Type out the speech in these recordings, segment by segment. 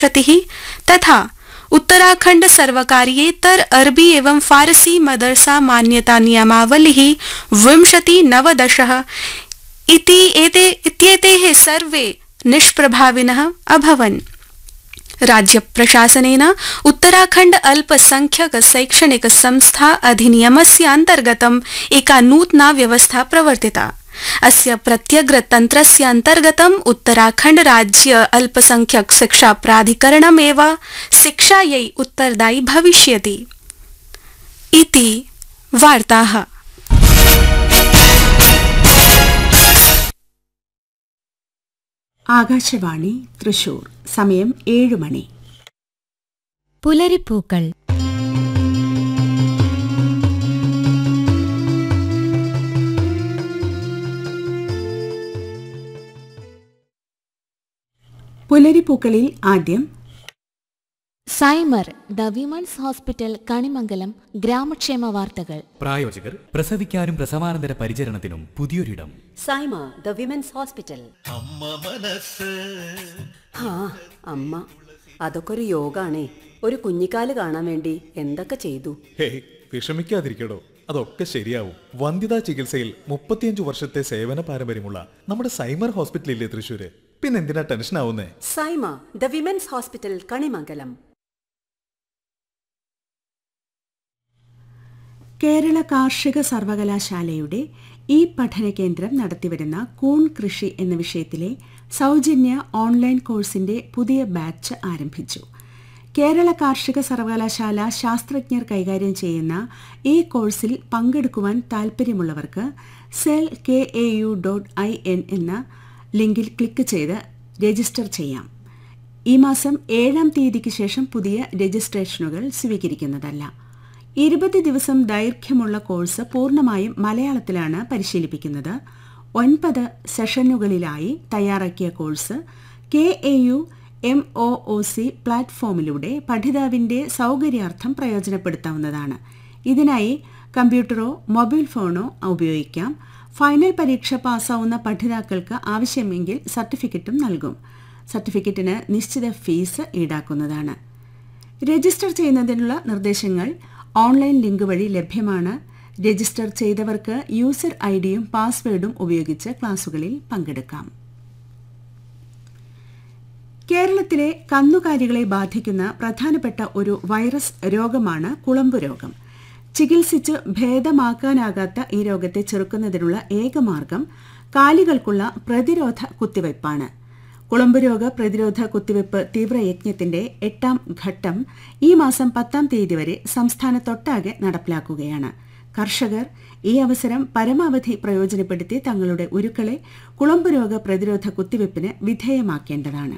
क्षतिः तथा उत्तराखण्ड सर्वकारीयेतर अरबी एवं फारसी मदरसा मान्यता नियमावलिः विंशति नवदशः इति एते इत्येतेः सर्वे निष्प्रभाविनः अभवन् राज्यप्रशासनेन उत्तराखण्ड अल्पसंख्यक शैक्षणिक संस्था अधिनियमस्य अन्तर्गतम् एका नूतना व्यवस्था प्रवर्तिता अस्य प्रत्यग्रतन्त्रस्य अन्तर्गतम् उत्तराखण्ड राज्य अल्पसंख्यक शिक्षा प्राधिकरणमेव शिक्षायै उत्तरदायी भविष्यति इति वार्ताः ആകാശവാണി തൃശൂർ സമയം ഏഴ് മണി പുലരിപ്പൂക്കൾ പുലരിപ്പൂക്കളിൽ ആദ്യം Saima the women's hospital Kanimangalam ഗ്രാമക്ഷേമ വാർത്തകൾ പ്രായോജകർ പ്രസവിക്കാനും പ്രസവാനന്തര പരിചരണത്തിനും പുതിയൊരിടം സൈമ ദ വിമൻസ് ഹോസ്പിറ്റൽ ആ അമ്മ അതൊക്കെ ഒരു യോഗാണേ ഒരു കുഞ്ഞിക്കാല് കാണാൻ വേണ്ടി എന്തൊക്കെ ചെയ്തു ഹേയ് വിഷമിക്കാതിരിക്കടോ അതൊക്കെ ശരിയാവും വന്ധ്യതാ ചികിത്സയിൽ മുപ്പത്തിയഞ്ചു വർഷത്തെ സേവന പാരമ്പര്യമുള്ള നമ്മുടെ സൈമർ ഹോസ്പിറ്റലില്ലേ തൃശ്ശൂര് പിന്നെന്തിനാ ടെൻഷൻ ആവുന്നേ Saima the women's hospital Kanimangalam Kerala കാർഷിക സർവകലാശാലയുടെ ഈ പഠന കേന്ദ്രം നടത്തിവരുന്ന കൂൺ കൃഷി എന്ന വിഷയത്തിലെ സൗജന്യ ഓൺലൈൻ കോഴ്സിന്റെ പുതിയ ബാച്ച് ആരംഭിച്ചു കേരള കാർഷിക സർവകലാശാല ശാസ്ത്രജ്ഞർ കൈകാര്യം ചെയ്യുന്ന ഈ കോഴ്സിൽ പങ്കെടുക്കുവാൻ താൽപ്പര്യമുള്ളവർക്ക് cell K A U dot I N എന്ന ലിങ്കിൽ ക്ലിക്ക് ചെയ്ത് രജിസ്റ്റർ ചെയ്യാം ഈ മാസം ഏഴാം തീയതിക്ക് ശേഷം പുതിയ രജിസ്ട്രേഷനുകൾ സ്വീകരിക്കുന്നതല്ല ഇരുപത് ദിവസം ദൈർഘ്യമുള്ള കോഴ്സ് പൂർണ്ണമായും മലയാളത്തിലാണ് പരിശീലിപ്പിക്കുന്നത് ഒൻപത് സെഷനുകളിലായി തയ്യാറാക്കിയ course K A U M O O C പ്ലാറ്റ്ഫോമിലൂടെ പഠിതാവിന്റെ സൗകര്യാർത്ഥം പ്രയോജനപ്പെടുത്താവുന്നതാണ് ഇതിനായി കമ്പ്യൂട്ടറോ മൊബൈൽ ഫോണോ ഉപയോഗിക്കാം ഫൈനൽ പരീക്ഷ പാസ്സാവുന്ന പഠിതാക്കൾക്ക് ആവശ്യമെങ്കിൽ സർട്ടിഫിക്കറ്റും നൽകും സർട്ടിഫിക്കറ്റിന് നിശ്ചിത ഫീസ് ഈടാക്കുന്നതാണ് രജിസ്റ്റർ ചെയ്യുന്നതിനുള്ള നിർദ്ദേശങ്ങൾ ഓൺലൈൻ ലിങ്ക് വഴി ലഭ്യമാണ് രജിസ്റ്റർ ചെയ്തവർക്ക് യൂസർ ഐ ഡിയും പാസ്വേഡും ഉപയോഗിച്ച് ക്ലാസുകളിൽ പങ്കെടുക്കാം കേരളത്തിലെ കന്നുകാലികളെ ബാധിക്കുന്ന പ്രധാനപ്പെട്ട ഒരു വൈറസ് രോഗമാണ് കുളമ്പ് രോഗം ചികിത്സിച്ച് ഭേദമാക്കാനാകാത്ത ഈ രോഗത്തെ ചെറുക്കുന്നതിനുള്ള ഏക മാർഗം കാലികൾക്കുള്ള പ്രതിരോധ കുത്തിവയ്പ്പാണ് കുളമ്പ് രോഗ പ്രതിരോധ കുത്തിവയ്പ്പ് തീവ്രയജ്ഞത്തിന്റെ എട്ടാം ഘട്ടം ഈ മാസം പത്താം തീയതി വരെ സംസ്ഥാനത്തൊട്ടാകെ നടപ്പിലാക്കുകയാണ് കർഷകർ ഈ അവസരം പരമാവധി പ്രയോജനപ്പെടുത്തി തങ്ങളുടെ ഉരുക്കളെ കുളമ്പ് രോഗ പ്രതിരോധ കുത്തിവയ്പ്പിന് വിധേയമാക്കേണ്ടതാണ്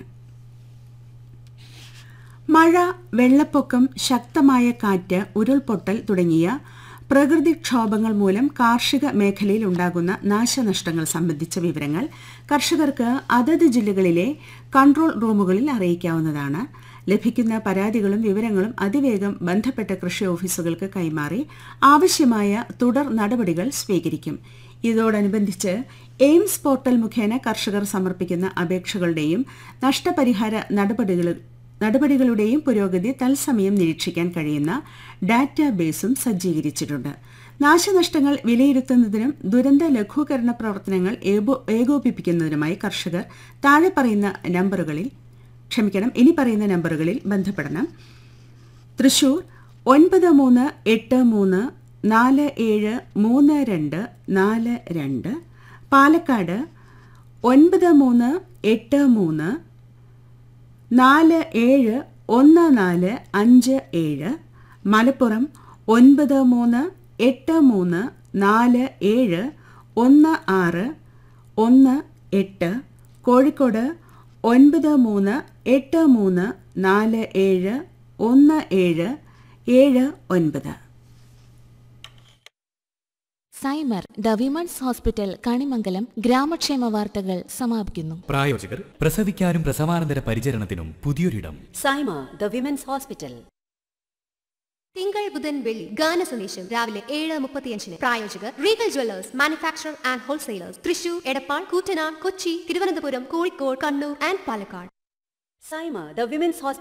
മഴ വെള്ളപ്പൊക്കം ശക്തമായ കാറ്റ് ഉരുൾപൊട്ടൽ തുടങ്ങിയ പ്രകൃതിക്ഷോഭങ്ങൾ മൂലം കാർഷിക മേഖലയിൽ ഉണ്ടാകുന്ന നാശനഷ്ടങ്ങൾ സംബന്ധിച്ച വിവരങ്ങൾ കർഷകർക്ക് അതത് ജില്ലകളിലെ കൺട്രോൾ റൂമുകളിൽ അറിയിക്കാവുന്നതാണ് ലഭിക്കുന്ന പരാതികളും വിവരങ്ങളും അതിവേഗം ബന്ധപ്പെട്ട കൃഷി ഓഫീസുകൾക്ക് കൈമാറി ആവശ്യമായ തുടർ നടപടികൾ സ്വീകരിക്കും ഇതോടനുബന്ധിച്ച് എയിംസ് പോർട്ടൽ മുഖേന കർഷകർ സമർപ്പിക്കുന്ന അപേക്ഷകളുടെയും നഷ്ടപരിഹാര നടപടികൾ നടപടികളുടെയും പുരോഗതി തത്സമയം നിരീക്ഷിക്കാൻ കഴിയുന്ന ഡാറ്റാബേസും സജ്ജീകരിച്ചിട്ടുണ്ട് നാശനഷ്ടങ്ങൾ വിലയിരുത്തുന്നതിനും ദുരന്ത ലഘൂകരണ പ്രവർത്തനങ്ങൾ ഏകോ- ഏകോപിപ്പിക്കുന്നതിനുമായി കർഷകർ താഴെ പറയുന്ന നമ്പറുകളിൽ ക്ഷമിക്കണം ഇനി പറയുന്ന നമ്പറുകളിൽ ബന്ധപ്പെടണം തൃശൂർ ഒൻപത് മൂന്ന് എട്ട് മൂന്ന് നാല് ഏഴ് മൂന്ന് രണ്ട് നാല് രണ്ട് പാലക്കാട് ഒൻപത് മൂന്ന് എട്ട് മൂന്ന് നാല് ഏഴ് ഒന്ന് നാല് അഞ്ച് ഏഴ് മലപ്പുറം ഒൻപത് മൂന്ന് എട്ട് മൂന്ന് നാല് ഏഴ് ഒന്ന് ആറ് ഒന്ന് എട്ട് കോഴിക്കോട് ഒൻപത് മൂന്ന് എട്ട് മൂന്ന് നാല് ഏഴ് ഒന്ന് ഏഴ് ഏഴ് ഒൻപത് Saima the women's hospital Kanimangalam ഗ്രാമക്ഷേമ വാർത്തകൾ സമാപിക്കുന്നു പ്രായോജകർ പ്രസവിക്കാനും പ്രസവാനന്തര പരിചരണത്തിനും പുതിയൊരിടം സൈമ ദ വിമൻസ് ഹോസ്പിറ്റൽ തിങ്കൾ ബുധൻ വെള്ളി ഗാന സന്ദേശം രാവിലെ ഏഴ് മുപ്പത്തിയഞ്ചിന് പ്രായോജകർ Regal jewellers manufacture and wholesalers Thrissur Edappal Koottanad Kochi Thiruvananthapuram Kozhikode Kannur and Palakkad Saima the women's hospital